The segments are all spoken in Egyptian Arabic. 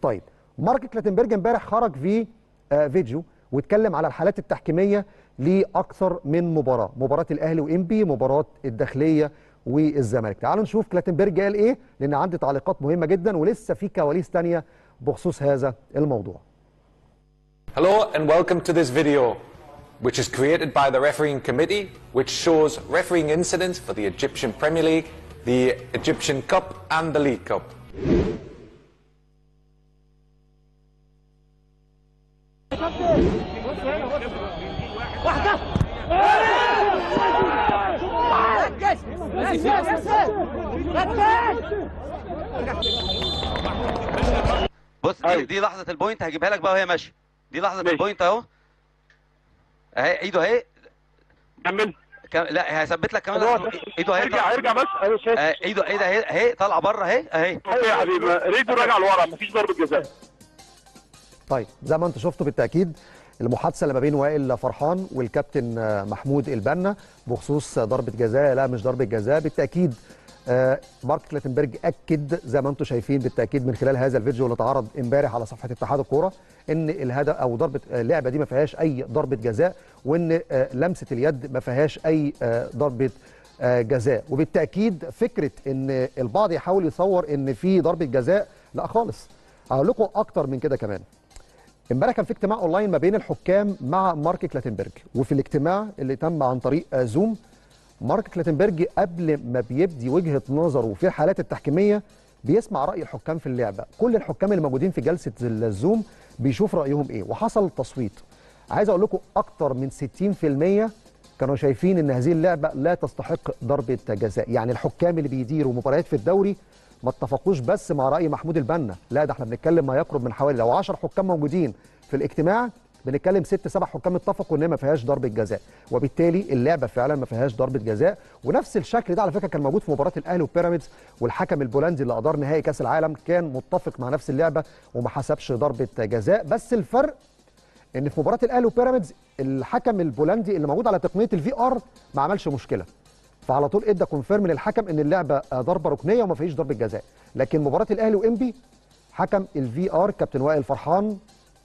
طيب مارك كلاتنبرج امبارح خرج في آه فيديو واتكلم على الحالات التحكيميه لاكثر من مباراه مباراه الاهلي وانبي مباراه الداخليه والزمالك تعالوا نشوف كلاتنبرج قال ايه لان عندي تعليقات مهمه جدا ولسه في كواليس تانية بخصوص هذا الموضوع Hello and welcome to this video, which is created by the refereeing committee, which shows refereeing incidents for the Egyptian Premier League, the Egyptian Cup and the League Cup. بص دي, دي لحظه البوينت هجيبها لك بقى وهي ماشيه دي لحظه البوينت اهو اهي ايده اهي كمل كم... لا هثبت لك كمان خلاص. ايده اهي ارجع طالعة- ارجع بس انا شايف آه، ايده ايده اهي اهي طالعه بره اهي اهي ايوه يا حبيبي ريدو راجع لورا مفيش ضربه جزاء طيب زي ما انتم شفتوا بالتاكيد المحادثه اللي ما بين وائل فرحان والكابتن آه، محمود البنا بخصوص ضربه جزاء لا مش ضربه جزاء بالتاكيد آه، مارك كلاتنبرج اكد زي ما انتم شايفين بالتاكيد من خلال هذا الفيديو اللي اتعرض امبارح على صفحه اتحاد الكوره ان الهدف او ضربه آه، اللعبه دي ما فيهاش اي ضربه جزاء وان آه، لمسه اليد ما فيهاش اي آه، ضربه آه، جزاء وبالتاكيد فكره ان البعض يحاول يصور ان في ضربه جزاء لا خالص هقول لكم اكتر من كده كمان امبارح كان في اجتماع اونلاين ما بين الحكام مع مارك كلاتنبرج وفي الاجتماع اللي تم عن طريق آه، زوم مارك كلاتنبرج قبل ما بيبدي وجهه نظره في الحالات التحكيميه بيسمع راي الحكام في اللعبه كل الحكام اللي موجودين في جلسه الزوم بيشوف رايهم ايه وحصل تصويت عايز اقول لكم اكتر من 60% كانوا شايفين ان هذه اللعبه لا تستحق ضربه جزاء يعني الحكام اللي بيديروا مباريات في الدوري ما اتفقوش بس مع راي محمود البنا لا ده احنا بنتكلم ما يقرب من حوالي لو 10 حكام موجودين في الاجتماع بنتكلم ست سبع حكام اتفقوا ان ما فيهاش ضربه جزاء وبالتالي اللعبه فعلا ما فيهاش ضربه جزاء ونفس الشكل ده على فكره كان موجود في مباراه الاهلي وبيراميدز والحكم البولندي اللي ادار نهائي كاس العالم كان متفق مع نفس اللعبه وما حسبش ضربه جزاء بس الفرق ان في مباراه الاهلي وبيراميدز الحكم البولندي اللي موجود على تقنيه الفي ار ما عملش مشكله فعلى طول ادى كونفيرم للحكم ان اللعبه آه، ضربه ركنيه وما فيش ضربه جزاء لكن مباراه الاهلي وانبي حكم الفي ار كابتن وائل فرحان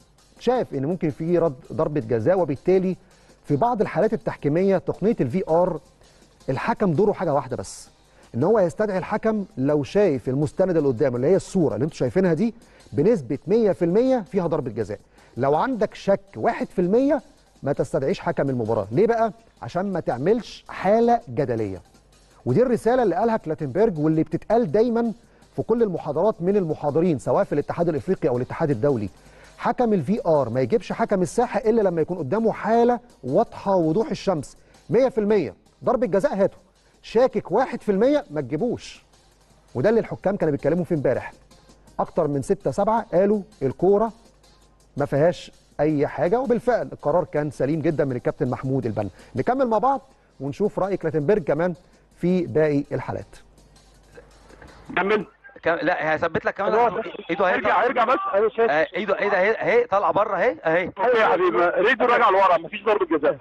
شاف ان ممكن في رد ضربه جزاء وبالتالي في بعض الحالات التحكيميه تقنيه الفي ار الحكم دوره حاجه واحده بس ان هو يستدعي الحكم لو شايف المستند اللي قدامه اللي هي الصوره اللي انتم شايفينها دي بنسبه 100% فيها ضربه جزاء لو عندك شك 1% ما تستدعيش حكم المباراه ليه بقى عشان ما تعملش حاله جدليه ودي الرساله اللي قالها كلاتنبرج واللي بتتقال دايما في كل المحاضرات من المحاضرين سواء في الاتحاد الافريقي او الاتحاد الدولي حكم الفي ار ما يجيبش حكم الساحه الا لما يكون قدامه حاله واضحه وضوح الشمس 100% ضربه جزاء هاته شاكك 1% ما تجيبوش وده اللي الحكام كانوا بيتكلموا فيه امبارح اكتر من 6 7 قالوا الكوره ما فيهاش اي حاجه وبالفعل القرار كان سليم جدا من الكابتن محمود البنا نكمل مع بعض ونشوف راي كلاتنبرج كمان في باقي الحالات كمل كم... لا هثبت لك كمان خلاص. ايده اهي ارجع ارجع بس انا شايف آه، ايده ايده اهي اهي طالعه بره اهي اهي ايوه يا حبيبي ريدو راجع لورا مفيش ضربه جزاء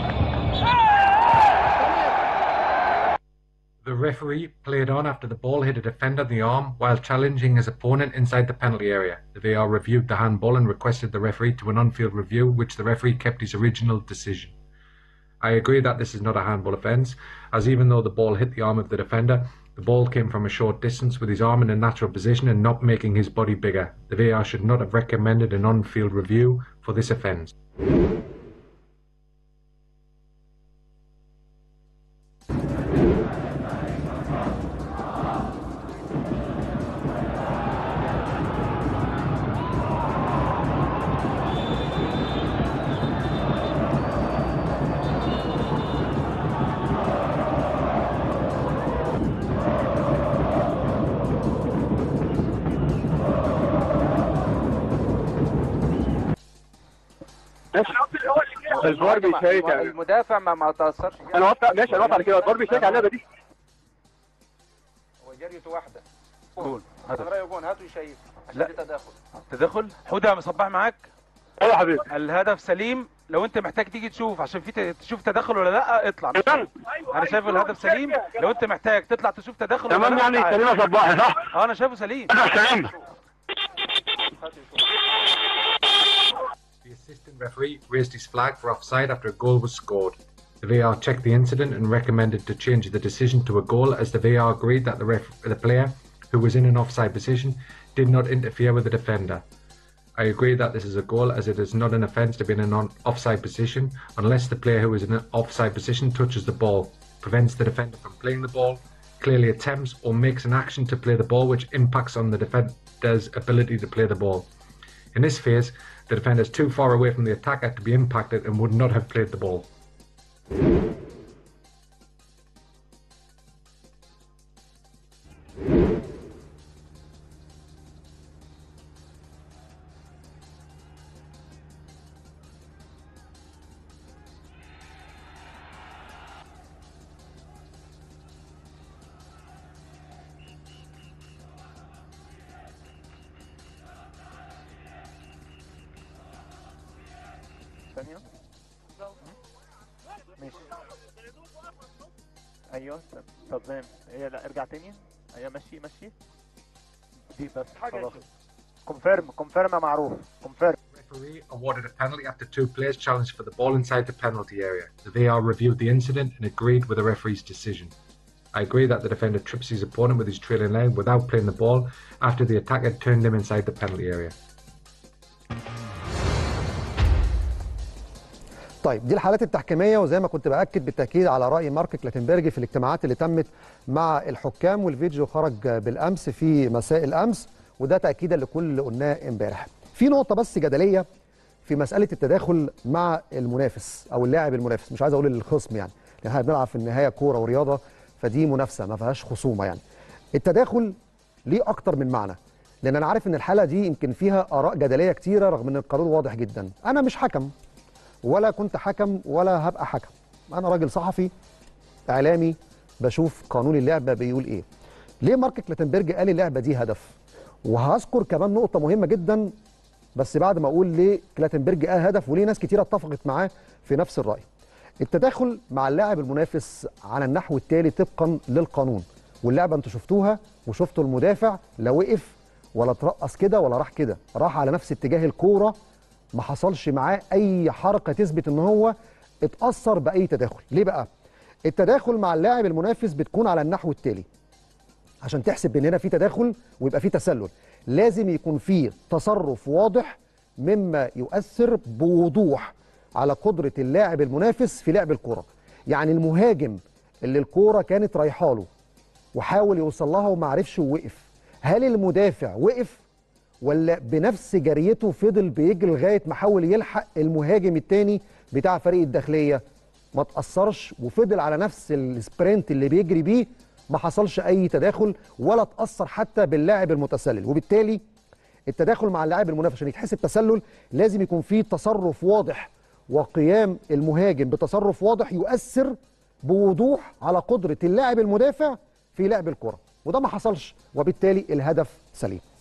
The referee played on after the ball hit a defender in the arm while challenging his opponent inside the penalty area. The VAR reviewed the handball and requested the referee to an on-field review, which the referee kept his original decision. I agree that this is not a handball offence, as even though the ball hit the arm of the defender, the ball came from a short distance with his arm in a natural position and not making his body bigger. The VAR should not have recommended an on-field review for this offence. ماشي الفار بيشيك على- المدافع ما ما تاثرش فيها انا وقف ماشي انا وقف على كده الفار بيشيك على اللعبه دي هو جريته واحده جول انا رايه جون هاتوا يشيك عشان لا. دي تداخل تدخل حوده مصباح معاك ايوه يا حبيبي الهدف سليم لو انت محتاج تيجي تشوف عشان في ت- تشوف تدخل ولا لا اطلع مش تمام انا شايف الهدف سليم لو انت محتاج تطلع تشوف تدخل ولا تمام لا يعني تعال. سليمه صباحي صح اه انا شايفه سليم انا سليم هاتوا assistant referee raised his flag for offside after a goal was scored. The VAR checked the incident and recommended to change the decision to a goal as the VAR agreed that the, ref- the player, who was in an offside position, did not interfere with the defender. I agree that this is a goal as it is not an offence to be in an on- offside position unless the player who is in an offside position touches the ball, prevents the defender from playing the ball, clearly attempts or makes an action to play the ball which impacts on the defender's ability to play the ball. In this phase, the defender is too far away from the attacker to be impacted and would not have played the ball. ثانية ماشي ايوه طب تمام هي لا ارجع تاني ايوه مشي مشي دي بس خلاص كونفيرم كونفيرم يا معروف كونفيرم referee awarded a penalty after two players challenged for the ball inside the penalty area. The VAR reviewed the incident and agreed with the referee's decision. I agree that the defender trips his opponent with his trailing leg without playing the ball after the attacker turned him inside the penalty area. طيب دي الحالات التحكيميه وزي ما كنت باكد بالتاكيد على راي مارك كلاتنبرج في الاجتماعات اللي تمت مع الحكام والفيديو خرج بالامس في مساء الامس وده تاكيدا لكل اللي قلناه امبارح. في نقطه بس جدليه في مساله التداخل مع المنافس او اللاعب المنافس مش عايز اقول الخصم يعني لان احنا بنلعب في النهايه كوره ورياضه فدي منافسه ما فيهاش خصومه يعني. التداخل ليه اكتر من معنى لان انا عارف ان الحاله دي يمكن فيها اراء جدليه كتيره رغم ان القانون واضح جدا. انا مش حكم ولا كنت حكم ولا هبقى حكم انا راجل صحفي اعلامي بشوف قانون اللعبه بيقول ايه ليه مارك كلاتنبرج قال اللعبه دي هدف وهذكر كمان نقطه مهمه جدا بس بعد ما اقول ليه كلاتنبرج قال هدف وليه ناس كتيره اتفقت معاه في نفس الراي التداخل مع اللاعب المنافس على النحو التالي طبقا للقانون واللعبه انتوا شفتوها وشفتوا المدافع لا وقف ولا ترقص كده ولا راح كده راح على نفس اتجاه الكوره ما حصلش معاه اي حركه تثبت ان هو اتاثر باي تداخل ليه بقى التداخل مع اللاعب المنافس بتكون على النحو التالي عشان تحسب ان هنا في تداخل ويبقى في تسلل لازم يكون في تصرف واضح مما يؤثر بوضوح على قدره اللاعب المنافس في لعب الكره يعني المهاجم اللي الكوره كانت رايحه له وحاول يوصل لها وما عرفش ووقف هل المدافع وقف ولا بنفس جريته فضل بيجري لغايه ما حاول يلحق المهاجم الثاني بتاع فريق الداخليه ما تاثرش وفضل على نفس السبرنت اللي بيجري بيه ما حصلش اي تداخل ولا تاثر حتى باللاعب المتسلل وبالتالي التداخل مع اللاعب المنافس عشان يتحسب تسلل لازم يكون فيه تصرف واضح وقيام المهاجم بتصرف واضح يؤثر بوضوح على قدره اللاعب المدافع في لعب الكره وده ما حصلش وبالتالي الهدف سليم